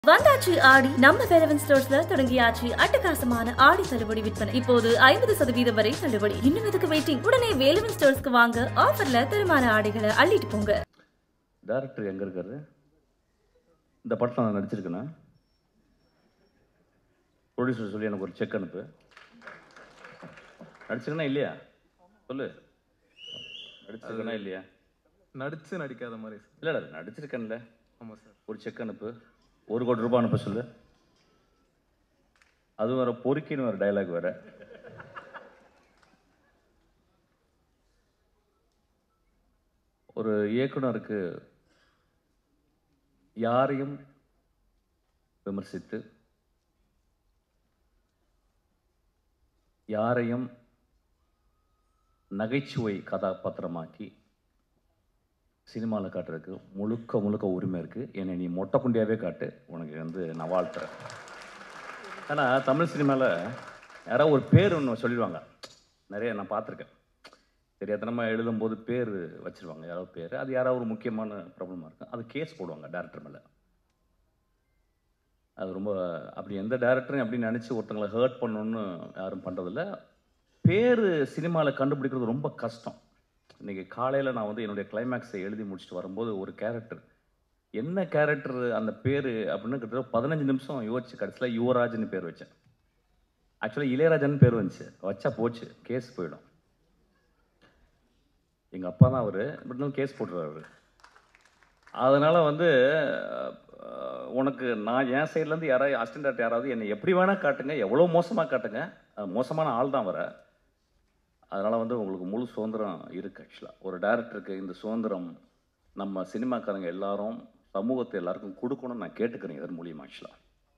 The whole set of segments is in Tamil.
வந்தாச்சு ஆடி நம்ம வேலவன் ஸ்டோர்ஸ்ல தொடங்கியாச்சு அட்டகாசமான ஆடி தள்ளுபடி விற்பனை இப்போது ஐம்பது சதவீதம் வரை தள்ளுபடி இன்னும் எதுக்கு வெயிட்டிங் உடனே வேலவன் ஸ்டோர்ஸ்க்கு வாங்க ஆஃபர்ல தரமான ஆடைகளை அள்ளிட்டு போங்க டேரக்டர் எங்கே இருக்காரு இந்த படத்தில் நான் நடிச்சிருக்கேனா ப்ரொடியூசர் சொல்லி எனக்கு ஒரு செக் அனுப்பு நடிச்சிருக்கேனா இல்லையா சொல்லு நடிச்சிருக்கேனா இல்லையா நடிச்சு நடிக்காத மாதிரி சார் இல்லைடா நடிச்சிருக்கேன்ல ஆமாம் சார் ஒரு செக் அனுப்பு ஒரு கோடி ரூபாய் அனுப்ப சொல்லு அது வேற பொறுக்கின்னு ஒரு டைலாக் வேற ஒரு இயக்குனருக்கு யாரையும் விமர்சித்து யாரையும் நகைச்சுவை கதாபாத்திரமாக்கி சினிமாவில் காட்டுறதுக்கு முழுக்க முழுக்க உரிமை இருக்குது என்னை நீ மொட்டை குண்டியாவே காட்டு உனக்கு வந்து நான் வாழ்த்துறேன் ஆனால் தமிழ் சினிமாவில் யாராவது ஒரு பேர் ஒன்று சொல்லிடுவாங்க நிறைய நான் பார்த்துருக்கேன் தெரியாதனமாக எழுதும்போது பேர் வச்சிருவாங்க யாராவது பேர் அது யாராவது ஒரு முக்கியமான ப்ராப்ளமாக இருக்கும் அது கேஸ் போடுவாங்க டேரக்டர் மேலே அது ரொம்ப அப்படி எந்த டேரக்டரையும் அப்படி நினச்சி ஒருத்தங்களை ஹர்ட் பண்ணணும்னு யாரும் பண்ணுறதில்ல பேர் சினிமாவில் கண்டுபிடிக்கிறது ரொம்ப கஷ்டம் இன்றைக்கி காலையில் நான் வந்து என்னுடைய கிளைமேக்ஸை எழுதி முடிச்சுட்டு வரும்போது ஒரு கேரக்டர் என்ன கேரக்டர் அந்த பேர் அப்படின்னு கிட்டத்தட்ட பதினஞ்சு நிமிஷம் யோசிச்சு கடைசியில் யுவராஜ்னு பேர் வச்சேன் ஆக்சுவலாக இளையராஜன் பேர் வந்துச்சு வச்சா போச்சு கேஸ் போயிடும் எங்கள் அப்பா தான் அவர் பட் இருந்தாலும் கேஸ் போட்டுருவாரு அதனால் வந்து அஹ், உனக்கு நான் என் சைட்லேருந்து யாராவது அசிஸ்டன்ட் யாராவது என்னை எப்படி வேணால் காட்டுங்க எவ்வளோ மோசமாக காட்டுங்க அது மோசமான ஆள் தான் வர அதனால் வந்து உங்களுக்கு முழு சுதந்திரம் இருக்குது ஆக்சுவலாக ஒரு டேரக்டருக்கு இந்த சுதந்திரம் நம்ம சினிமாக்காரங்க எல்லாரும் சமூகத்தை எல்லாருக்கும் கொடுக்கணும்னு நான் கேட்டுக்கிறேன் இதன் மூலியமாக ஆக்சுவலாக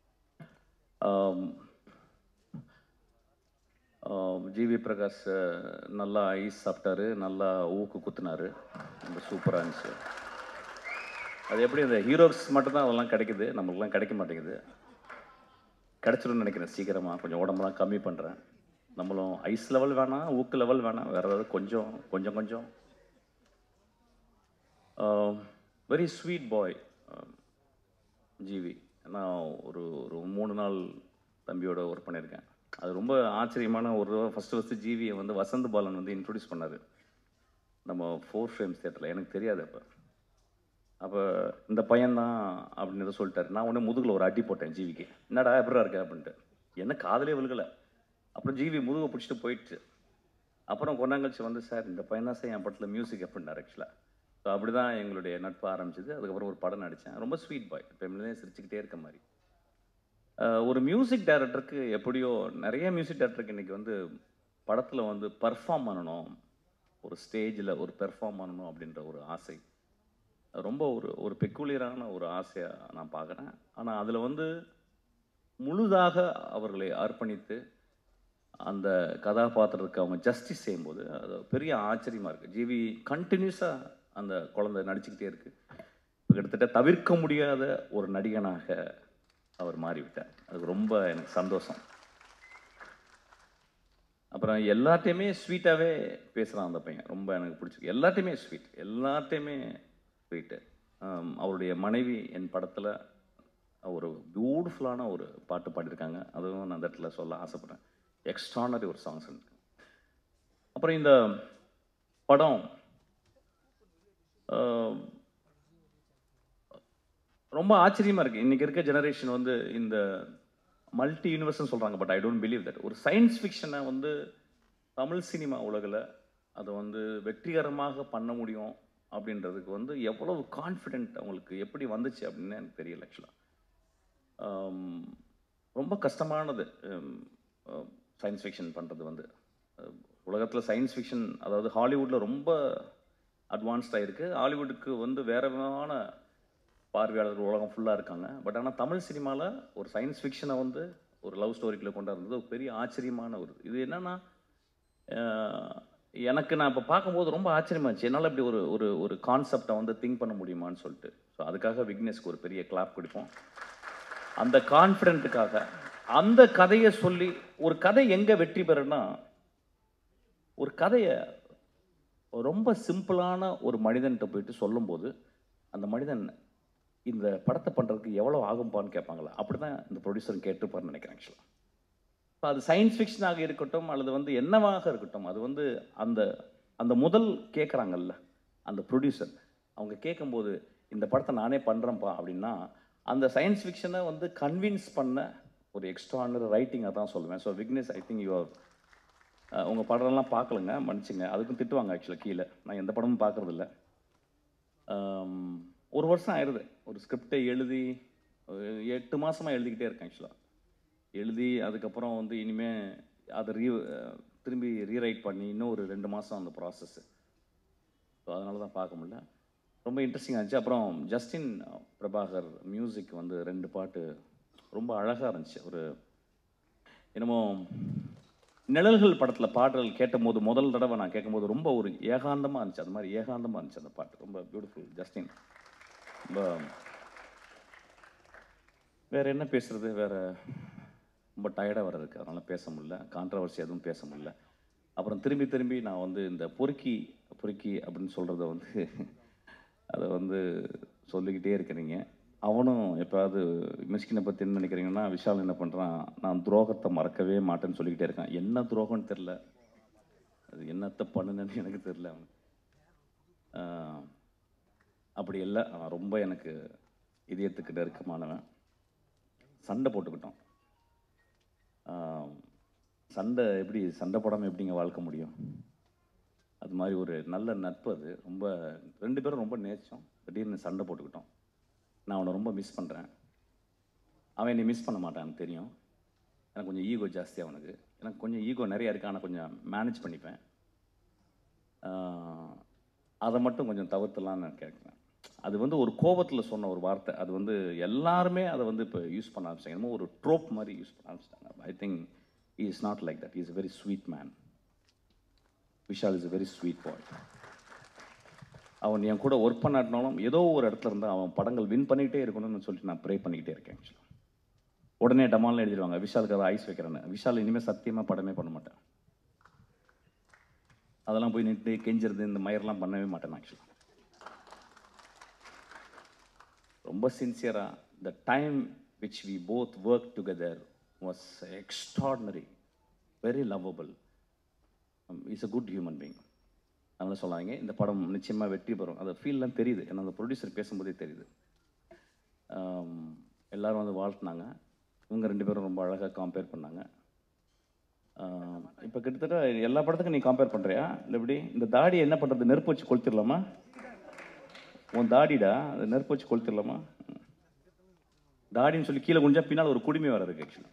ஜிவி பிரகாஷ் அஹ், நல்லா ஐஸ் சாப்பிட்டாரு நல்லா ஊக்கு குத்துனாரு ரொம்ப சூப்பராக இருந்துச்சு அது எப்படி இந்த ஹீரோஸ் மட்டும்தான் அதெல்லாம் கிடைக்குது நம்மளுக்குலாம் கிடைக்க மாட்டேங்குது கிடைச்சிடும்னு நினைக்கிறேன் சீக்கிரமாக கொஞ்சம் உடம்பெல்லாம் கம்மி பண்ணுறேன் நம்மளும் ஐஸ் லெவல் வேணாம் ஊக்கு லெவல் வேணாம் வேறு ஏதாவது கொஞ்சம் கொஞ்சம் கொஞ்சம் வெரி ஸ்வீட் பாய் ஜிவி நான் ஒரு ஒரு மூணு நாள் தம்பியோட ஒர்க் பண்ணியிருக்கேன் அது ரொம்ப ஆச்சரியமான ஒரு ஃபஸ்ட்டு ஃபஸ்ட்டு ஜிவியை வந்து வசந்த் பாலன் வந்து இன்ட்ரடியூஸ் பண்ணார் நம்ம ஃபோர் ஃப்ரேம்ஸ் தேட்டரில் எனக்கு தெரியாது அப்போ அப்போ இந்த பையன்தான் அப்படின்னு ஏதோ சொல்லிட்டாரு நான் உடனே முதுகில் ஒரு அடி போட்டேன் ஜிவிக்கு என்னடா எப்படா இருக்க அப்படின்ட்டு என்ன காதலே விழுகலை அப்புறம் ஜிவி முதுகை பிடிச்சிட்டு போயிடுச்சு அப்புறம் கொண்டாங்கழிச்சு வந்து சார் இந்த பையன் தான் சார் என் படத்தில் மியூசிக் அப்படின்னாரு ஆக்சுவலாக ஸோ அப்படி தான் எங்களுடைய நட்பு ஆரம்பிச்சது அதுக்கப்புறம் ஒரு படம் நடித்தேன் ரொம்ப ஸ்வீட் பாய் எப்பயுமே சிரிச்சுக்கிட்டே இருக்க மாதிரி அஹ் ஒரு மியூசிக் டைரக்டருக்கு எப்படியோ நிறைய மியூசிக் டைரக்டருக்கு இன்றைக்கி வந்து படத்தில் வந்து பர்ஃபார்ம் பண்ணணும் ஒரு ஸ்டேஜில் ஒரு பெர்ஃபார்ம் பண்ணணும் அப்படின்ற ஒரு ஆசை ரொம்ப ஒரு ஒரு பெக்குலியரான ஒரு ஆசையாக நான் பார்க்குறேன் ஆனால் அதில் வந்து முழுதாக அவர்களை அர்ப்பணித்து அந்த கதாபாத்திரத்துக்கு அவங்க ஜஸ்டிஸ் செய்யும்போது அது பெரிய ஆச்சரியமாக இருக்குது ஜிவி கண்டினியூஸாக அந்த குழந்தை நடிச்சுக்கிட்டே இருக்குது இப்போ கிட்டத்தட்ட தவிர்க்க முடியாத ஒரு நடிகனாக அவர் மாறிவிட்டார் அதுக்கு ரொம்ப எனக்கு சந்தோஷம் அப்புறம் எல்லாத்தையுமே ஸ்வீட்டாகவே பேசுகிறான் அந்த பையன் ரொம்ப எனக்கு பிடிச்சிருக்கு எல்லாத்தையுமே ஸ்வீட் எல்லாத்தையுமே ஸ்வீட்டு அவருடைய மனைவி என் படத்தில் ஒரு பியூட்டிஃபுல்லான ஒரு பாட்டு பாடியிருக்காங்க அதுவும் நான் அந்த இடத்துல சொல்ல ஆசைப்பட்றேன் எக்ஸ்ட்ரானரி ஒரு சாங்ஸ் இருக்கு அப்புறம் இந்த படம் ஆம், ரொம்ப ஆச்சரியமாக இருக்குது இன்றைக்கி இருக்க ஜெனரேஷன் வந்து இந்த மல்டி யூனிவர்ஸ்னு சொல்கிறாங்க but I don't believe that ஒரு சயின்ஸ் ஃபிக்ஷனை வந்து தமிழ் சினிமா உலகில் அதை வந்து வெற்றிகரமாக பண்ண முடியும் அப்படின்றதுக்கு வந்து எவ்வளவு கான்ஃபிடென்ட் அவங்களுக்கு எப்படி வந்துச்சு அப்படின்னு எனக்கு தெரியல ஆக்சுவலாக ரொம்ப கஷ்டமானது சயின்ஸ் ஃபிக்ஷன் பண்ணுறது வந்து உலகத்தில் சயின்ஸ் ஃபிக்ஷன் அதாவது ஹாலிவுட்டில் ரொம்ப அட்வான்ஸ்டாக இருக்குது ஹாலிவுட்டுக்கு வந்து வேற விதமான பார்வையாளர்கள் உலகம் ஃபுல்லாக இருக்காங்க பட் ஆனால் தமிழ் சினிமாவில் ஒரு சயின்ஸ் ஃபிக்ஷனை வந்து ஒரு லவ் ஸ்டோரிக்குள்ளே கொண்டாடுறது ஒரு பெரிய ஆச்சரியமான ஒரு இது என்னன்னா அஹ், எனக்கு நான் இப்போ பார்க்கும்போது ரொம்ப ஆச்சரியமாச்சு என்னால் இப்படி ஒரு ஒரு ஒரு கான்செப்டை வந்து திங்க் பண்ண முடியுமான்னு சொல்லிட்டு ஸோ அதுக்காக விக்னேஷ்க்கு ஒரு பெரிய கிளாப் கொடுப்போம் அந்த கான்ஃபிடென்ட்டுக்காக அந்த கதையை சொல்லி ஒரு கதை எங்கே வெற்றி பெறும்னா ஒரு கதையை ரொம்ப சிம்பிளான ஒரு மனிதன்கிட்ட போயிட்டு சொல்லும்போது அந்த மனிதன் இந்த படத்தை பண்ணுறதுக்கு எவ்வளோ ஆகும்பான்னு கேட்பாங்களா அப்படி தான் இந்த ப்ரொடியூசர் கேட்டுப்பார்னு நினைக்கிறேன் ஆக்சுவலாக இப்போ அது சயின்ஸ் ஃபிக்ஷனாக இருக்கட்டும் அல்லது வந்து என்னவாக இருக்கட்டும் அது வந்து அந்த அந்த முதல் கேட்குறாங்கல்ல அந்த ப்ரொடியூசர் அவங்க கேட்கும்போது இந்த படத்தை நானே பண்ணுறேன்ப்பா அப்படின்னா அந்த சயின்ஸ் ஃபிக்ஷனை வந்து கன்வின்ஸ் பண்ண ஒரு எக்ஸ்ட்ரானரி ரைட்டிங்காக தான் சொல்லுவேன் so Vignesh I think you உங்கள் படம்லாம் பார்க்கலங்க மன்னிச்சுங்க அதுக்கும் திட்டுவாங்க ஆக்சுவலாக கீழே நான் எந்த படமும் பார்க்குறதில்ல ஒரு வருஷம் ஆயிடுது ஒரு ஸ்கிரிப்டை எழுதி ஒரு எட்டு மாசமா எழுதிக்கிட்டே இருக்கேன் ஆக்சுவலாக எழுதி அதுக்கப்புறம் வந்து இனிமே அதை ரீ திரும்பி ரீரைட் பண்ணி இன்னும் ஒரு ரெண்டு மாதம் அந்த ப்ராசஸ்ஸு ஸோ அதனால தான் பார்க்க முடியல ரொம்ப இன்ட்ரெஸ்டிங்காக இருந்துச்சு அப்புறம் ஜஸ்டின் பிரபாகர் மியூசிக் வந்து ரெண்டு பாட்டு ரொம்ப அழகாக இருந்துச்சு ஒரு என்னமோ நிழல்கள் படத்தில் பாடல் கேட்டபோது முதல் தடவை நான் கேட்கும்போது ரொம்ப ஒரு ஏகாந்தமாக இருந்துச்சு அது மாதிரி ஏகாந்தமாக இருந்துச்சு அந்த பாட்டு ரொம்ப பியூட்டிஃபுல் ஜஸ்டின் ரொம்ப வேற என்ன பேசுறது வேற ரொம்ப டயர்டாக வர இருக்கு அதனால பேச முடியல கான்ட்ரவர்சி எதுவும் பேச முடியல அப்புறம் திரும்பி திரும்பி நான் வந்து இந்த பொறுக்கி பொறுக்கி அப்படின்னு சொல்கிறத வந்து அதை வந்து சொல்லிக்கிட்டே இருக்கிறீங்க அவனும் எப்போயாவது மிஸ்கினை பற்றி என்ன நினைக்கிறீங்கன்னா விஷால் என்ன பண்ணுறான் நான் துரோகத்தை மறக்கவே மாட்டேன்னு சொல்லிக்கிட்டே இருக்கான் என்ன துரோகம்னு தெரில அது என்னத்தை பண்ணுனேன்னு எனக்கு தெரில அவன் ஆஹ், அப்படி இல்லை அவன் ரொம்ப எனக்கு இதயத்துக்கு நெருக்கமானவன் சண்டை போட்டுக்கிட்டோம் ஆஹ், சண்டை எப்படி சண்டை போடாமல் எப்படிங்க வாழ்க்க முடியும் அது மாதிரி ஒரு நல்ல நட்பு அது ரொம்ப ரெண்டு பேரும் ரொம்ப நேச்சம் திடீர்னு சண்டை போட்டுக்கிட்டோம் நான் அவனை ரொம்ப மிஸ் பண்ணுறேன் அவன் என்னை மிஸ் பண்ண மாட்டான்னு தெரியும் எனக்கு கொஞ்சம் ஈகோ ஜாஸ்தி அவனுக்கு எனக்கு கொஞ்சம் ஈகோ நிறைய இருக்கு ஆனால் கொஞ்சம் மேனேஜ் பண்ணிப்பேன் ஆஹ், அதை மட்டும் கொஞ்சம் தவிர்த்துலாம்னு நான் கேட்குறேன் அது வந்து ஒரு கோபத்தில் சொன்ன ஒரு வார்த்தை அது வந்து எல்லாருமே அதை வந்து இப்போ யூஸ் பண்ண ஆரம்பிச்சாங்க என்னமோ ஒரு ட்ரோப் மாதிரி யூஸ் பண்ண ஆரம்பிச்சிட்டாங்க I think is not like that is a very sweet man Vishal is a very sweet boy அவன் என் கூட ஒர்க் பண்ணாட்டினாலும் ஏதோ ஒரு இடத்துல இருந்து அவன் படங்கள் வின் பண்ணிக்கிட்டே இருக்கணும்னு சொல்லிட்டு நான் ப்ரே பண்ணிக்கிட்டே இருக்கேன் ஆக்சுவலாக உடனே டமால்னு எழுதிடுவாங்க விஷாலுக்கு அதை ஐஸ் வைக்கிறேன்னு விஷால் இனிமேல் சத்தியமாக படமே பண்ண மாட்டேன் அதெல்லாம் போய் நின்று கெஞ்சிறது இந்த மயர்லாம் பண்ணவே மாட்டேன் ஆக்சுவலாக ரொம்ப சின்சியராக the time which we both work together was extraordinary very lovable is a good human being அதனால சொல்லாங்க இந்த படம் நிச்சயமாக வெற்றி பெறும் அந்த ஃபீல்லாம் தெரியுது ஏன்னா அந்த ப்ரொடியூசர் பேசும்போதே தெரியுது ஆம், எல்லாரும் வந்து வாழ்த்துனாங்க இவங்க ரெண்டு பேரும் ரொம்ப அழகாக கம்பேர் பண்ணாங்க இப்போ கிட்டத்தட்ட எல்லா படத்துக்கும் நீ கம்பேர் பண்ணுறியா இல்லை எப்படி இந்த தாடி என்ன பண்ணுறது நெருப்பு வச்சு கொளுத்திடலாமா உன் தாடிடா அது நெருப்பு வச்சு கொளுத்திடலாமா ம். தாடின்னு சொல்லி கீழே குனிஞ்சா பின்னால் ஒரு குடுமி வர இருக்கு ஆக்சுவலி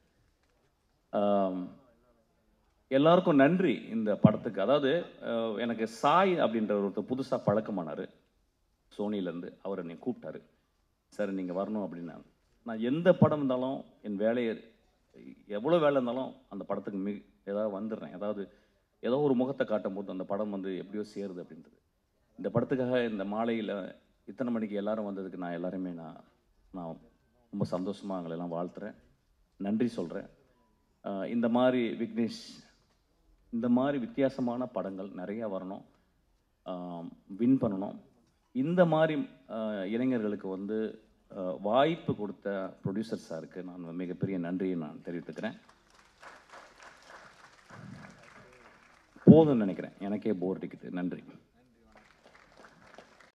எல்லாருக்கும் நன்றி இந்த படத்துக்கு அதாவது அஹ், எனக்கு சாய் அப்படின்ற ஒருத்தர் புதுசாக பழக்கமானார் சோனிலேருந்து அவர் என்னை கூப்பிட்டாரு சார் நீங்கள் வரணும் அப்படின்னா நான் எந்த படம் இருந்தாலும் என் வேலையை எவ்வளோ வேலை இருந்தாலும் அந்த படத்துக்கு மிக ஏதாவது வந்துடுறேன் ஏதாவது ஏதோ ஒரு முகத்தை காட்டும் போது அந்த படம் வந்து எப்படியோ சேருது அப்படின்றது இந்த படத்துக்காக இந்த மாலையில் இத்தனை மணிக்கு எல்லாரும் வந்ததுக்கு நான் எல்லாருமே நான் நான் ரொம்ப சந்தோஷமாக அவங்களை எல்லாம் வாழ்த்துறேன் நன்றி சொல்கிறேன் இந்த மாதிரி விக்னேஷ் இந்த மாதிரி வித்தியாசமான படங்கள் நிறையா வரணும் வின் பண்ணணும் இந்த மாதிரி ஆஹ், இளைஞர்களுக்கு வந்து ஆஹ், வாய்ப்பு கொடுத்த ப்ரொடியூசர் சாருக்கு நான் மிகப்பெரிய நன்றியை நான் தெரிவித்துக்கிறேன் போதும்னு நினைக்கிறேன் எனக்கே போர் அடிக்குது நன்றி